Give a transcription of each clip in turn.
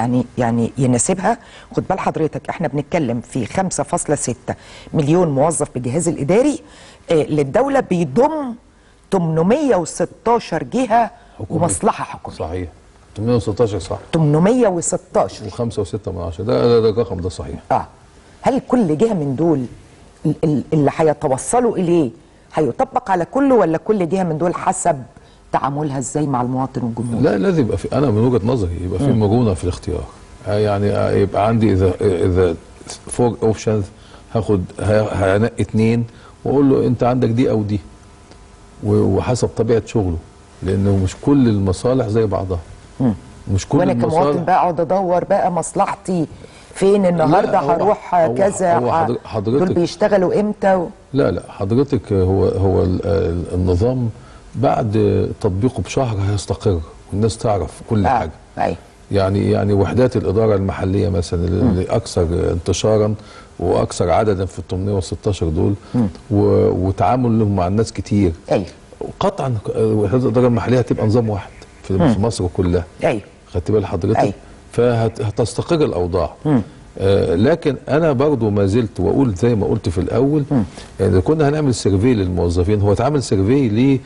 يعني يعني يناسبها خد بال حضرتك احنا بنتكلم في 5.6 مليون موظف بالجهاز الاداري آه للدوله بيضم 816 جهه حكومية. ومصلحه حكوميه صحيح 816 صح 816 و5 و6 من 10 ده, ده, ده الرقم ده صحيح اه هل كل جهه من دول ال- ال- اللي هيتوصلوا اليه هيطبق على كله ولا كل جهه من دول حسب تعاملها ازاي مع المواطن والجمهور لا لازم يبقى في انا من وجهه نظري يبقى في مرونه في الاختيار آه يعني آه يبقى عندي اذا اذا فور اوبشنز هاخد ه- هنقي اثنين واقول له انت عندك دي او دي و- وحسب طبيعه شغله لانه مش كل المصالح زي بعضها مش كل وانا كمواطن المصالح بقى اقعد ادور بقى مصلحتي فين النهارده هو- هروح هو- كذا هو ح- حضر- حضرتك- دول بيشتغلوا امتى و... لا لا حضرتك هو هو ال- ال- النظام بعد تطبيقه بشهر هيستقر والناس تعرف كل حاجه ايوه يعني يعني وحدات الاداره المحليه مثلا اللي اكثر انتشارا واكثر عددا في ال 816 دول و- وتعاملهم مع الناس كتير ايوه قطعا وحدات الاداره المحليه هتبقى نظام واحد في في مصر كلها ايوه خدت بال حضرتك أيوة. فهتستقر الاوضاع آه لكن انا برضو ما زلت واقول زي ما قلت في الاول يعني كنا هنعمل سيرفي للموظفين هو اتعمل سيرفي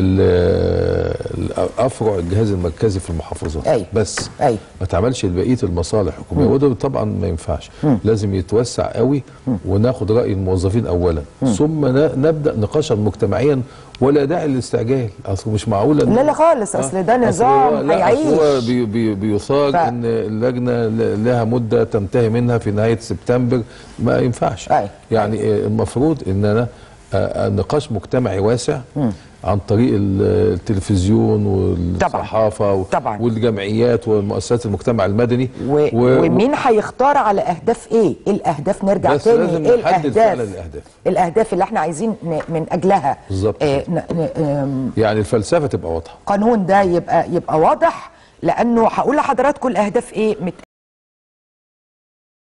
لافرع الجهاز المركزي في المحافظات أيوة. بس أيوة. ما اتعملش لبقيه المصالح الحكوميه وده طبعا ما ينفعش لازم يتوسع قوي وناخد راي الموظفين اولا ثم ن- نبدا نقاشا مجتمعيا ولا داعي للاستعجال اصل مش معقول إن- لا لا خالص اصل ده أصل نظام هو- لا، أصل هو هيعيش بي بي بيصاغ ف- ان اللجنه ل- لها مده تنتهي منها في نهايه سبتمبر ما ينفعش أيوة. يعني آه، المفروض ان انا آه، نقاش مجتمعي واسع عن طريق ال- التلفزيون والصحافه و- طبعاً. والجمعيات ومؤسسات المجتمع المدني و... ومين هيختار على اهداف ايه؟ ايه الاهداف نرجع بس تاني لازم ايه نحدد الاهداف؟ فعلاً الأهداف. الاهداف اللي احنا عايزين ن... من اجلها بالظبط. آه ن... ن... آم، يعني الفلسفه تبقى واضحه قانون ده يبقى يبقى واضح لانه هقول لحضراتكم الاهداف ايه مت...